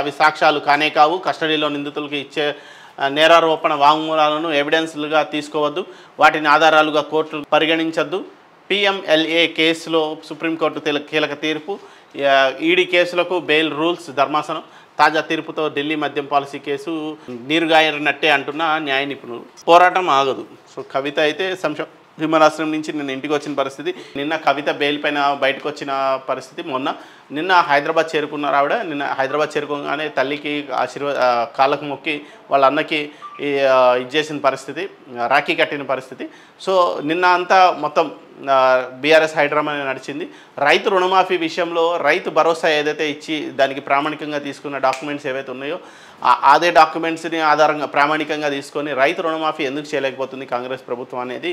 అవి సాక్ష్యాలు కానే కావు కస్టడీలో నిందితులకు ఇచ్చే ఆ, నేరారోపణ వాంగ్మూలాలను ఎవిడెన్స్లుగా తీసుకోవద్దు వాటిని ఆధారాలుగా కోర్టు పరిగణించద్దు పిఎంఎల్ఏ కేసులో సుప్రీంకోర్టు తెల- కీలక తీర్పు ఆ, ఈడీ కేసులకు బెయిల్ రూల్స్ ధర్మాసనం తాజా తీర్పుతో ఢిల్లీ మద్యం పాలసీ కేసు నీరుగాయనట్టే అంటున్న న్యాయ నిపుణులు పోరాటం ఆగదు సో కవిత అయితే సంశ విమలాశ్రమం నుంచి నిన్న ఇంటికి వచ్చిన పరిస్థితి నిన్న కవిత బెయిల్ పైన బయటకు వచ్చిన పరిస్థితి మొన్న నిన్న హైదరాబాద్ చేరుకున్నారు ఆవిడ నిన్న హైదరాబాద్ చేరుకోగానే తల్లికి ఆశీర్వా ఆ, కాళ్ళకు మొక్కి వాళ్ళ అన్నకి ఈ, ఆ, ఇది చేసిన పరిస్థితి ఆ, రాఖీ కట్టిన పరిస్థితి సో నిన్న అంతా మొత్తం బీఆర్ఎస్ హైడ్రామా నడిచింది రైతు రుణమాఫీ విషయంలో రైతు భరోసా ఏదైతే ఇచ్చి దానికి ప్రామాణికంగా తీసుకున్న డాక్యుమెంట్స్ ఏవైతే ఉన్నాయో ఆ- అదే డాక్యుమెంట్స్ని ఆధారంగా ప్రామాణికంగా తీసుకొని రైతు రుణమాఫీ ఎందుకు చేయలేకపోతుంది కాంగ్రెస్ ప్రభుత్వం అనేది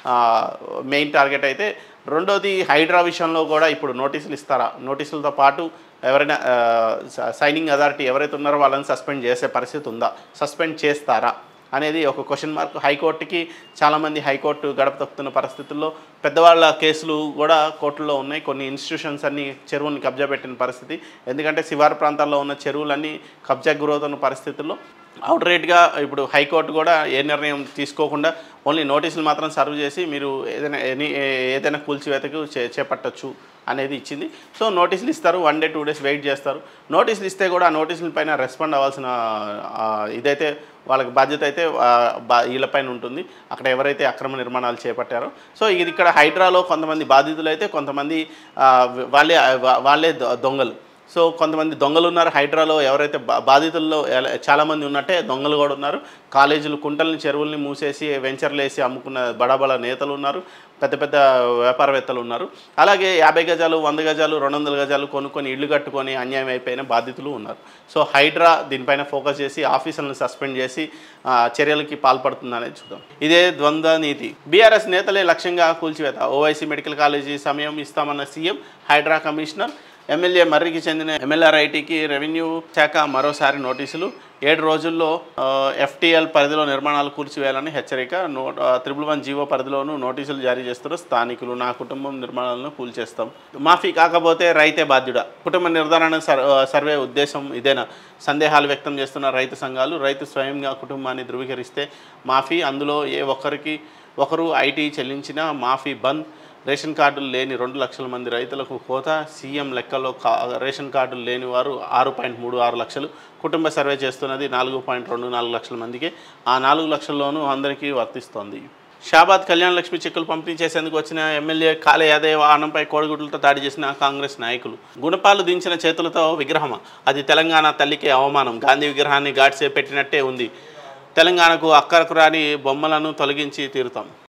మెయిన్ టార్గెట్ అయితే రెండోది హైడ్రా విషయంలో కూడా ఇప్పుడు నోటీసులు ఇస్తారా నోటీసులతో పాటు ఎవరైనా ఆ, స- సైనింగ్ అథారిటీ ఎవరైతే ఉన్నారో వాళ్ళని సస్పెండ్ చేసే పరిస్థితి ఉందా సస్పెండ్ చేస్తారా అనేది ఒక క్వశ్చన్ మార్క్ హైకోర్టుకి చాలామంది హైకోర్టు గడప తప్పుతున్న పరిస్థితుల్లో పెద్దవాళ్ళ కేసులు కూడా కోర్టులో ఉన్నాయి కొన్ని ఇన్స్టిట్యూషన్స్ అన్ని చెరువుని కబ్జా పెట్టిన పరిస్థితి ఎందుకంటే శివారు ప్రాంతాల్లో ఉన్న చెరువులన్నీ కబ్జాకు గురవుతున్న పరిస్థితుల్లో అవుట్ రేట్గా ఇప్పుడు హైకోర్టు కూడా ఏ నిర్ణయం తీసుకోకుండా ఓన్లీ నోటీసులు మాత్రం సర్వ్ చేసి మీరు ఏదైనా ఎనీ ఏ- ఏదైనా కూల్చివేతకు చే చేపట్టచ్చు అనేది ఇచ్చింది సో నోటీసులు ఇస్తారు one day two days wait చేస్తారు నోటీసులు ఇస్తే కూడా ఆ నోటీసుల పైన రెస్పాండ్ అవ్వాల్సిన ఆ, ఇదైతే వాళ్ళకి బాధ్యత అయితే ఆ, బా వీళ్ళపైన ఉంటుంది అక్కడ ఎవరైతే అక్రమ నిర్మాణాలు చేపట్టారో సో ఇది ఇక్కడ హైడ్రాలో కొంతమంది బాధితులు అయితే కొంతమంది ఆ, వాళ్ళే వా- వాళ్ళే దొ- దొంగలు సో కొంతమంది దొంగలు ఉన్నారు హైడ్రాలో ఎవరైతే బా- బాధితుల్లో ఎలా- చాలామంది ఉన్నట్టే దొంగలు కూడా ఉన్నారు కాలేజీలు కుంటల్ని చెరువుల్ని మూసేసి వెంచర్లు వేసి అమ్ముకున్న బడాబడ నేతలు ఉన్నారు పెద్ద పెద్ద వ్యాపారవేత్తలు ఉన్నారు అలాగే యాభై గజాలు వంద గజాలు రెండు వందల గజాలు కొనుక్కొని ఇల్లు కట్టుకొని అన్యాయం అయిపోయిన బాధితులు ఉన్నారు సో హైడ్రా దీనిపైన ఫోకస్ చేసి ఆఫీసర్లను సస్పెండ్ చేసి ఆ, చర్యలకి పాల్పడుతుందనేది చూద్దాం ఇదే ద్వంద్వ నీతి బీఆర్ఎస్ నేతలే లక్ష్యంగా కూల్చివేత ఓవైసీ మెడికల్ కాలేజీ సమయం ఇస్తామన్న సీఎం హైడ్రా కమిషనర్ ఎమ్మెల్యే మర్రికి చెందిన ఎమ్మెల్ఆర్ఐటీకి రెవెన్యూ శాఖ మరోసారి నోటీసులు ఏడు రోజుల్లో ఎఫ్టీఎల్ పరిధిలో నిర్మాణాలు కూల్చివేయాలని హెచ్చరిక నో త్రిబుల్ వన్ జీవో పరిధిలోనూ నోటీసులు జారీ చేస్తున్న స్థానికులు నా కుటుంబం నిర్మాణాలను కూల్చేస్తాం మాఫీ కాకపోతే రైతే బాధ్యుడా కుటుంబ నిర్ధారణ సర్ సర్వే ఉద్దేశం ఇదేనా సందేహాలు వ్యక్తం చేస్తున్న రైతు సంఘాలు రైతు స్వయంగా కుటుంబాన్ని ధృవీకరిస్తే మాఫీ అందులో ఏ ఒక్కరికి ఒకరు ఐటీ చెల్లించిన మాఫీ బంద్ రేషన్ కార్డులు లేని రెండు లక్షల మంది రైతులకు కోత సీఎం లెక్కలో కా రేషన్ కార్డులు లేని వారు ఆరు పాయింట్ మూడు ఆరు లక్షలు కుటుంబ సర్వే చేస్తున్నది నాలుగు పాయింట్ రెండు నాలుగు లక్షల మందికి ఆ నాలుగు లక్షల్లోనూ అందరికీ వర్తిస్తోంది షాబాద్ కళ్యాణ లక్ష్మి చెక్కులు పంపిణీ చేసేందుకు వచ్చిన ఎమ్మెల్యే కాలే యాదవ్ వాహనంపై కోడిగుడ్లతో దాడి చేసిన కాంగ్రెస్ నాయకులు గుణపాలు దించిన చేతులతో విగ్రహమా అది తెలంగాణ తల్లికి అవమానం గాంధీ విగ్రహాన్ని గాడ్సే పెట్టినట్టే ఉంది తెలంగాణకు అక్కరకు రాని బొమ్మలను తొలగించి తీరుతాం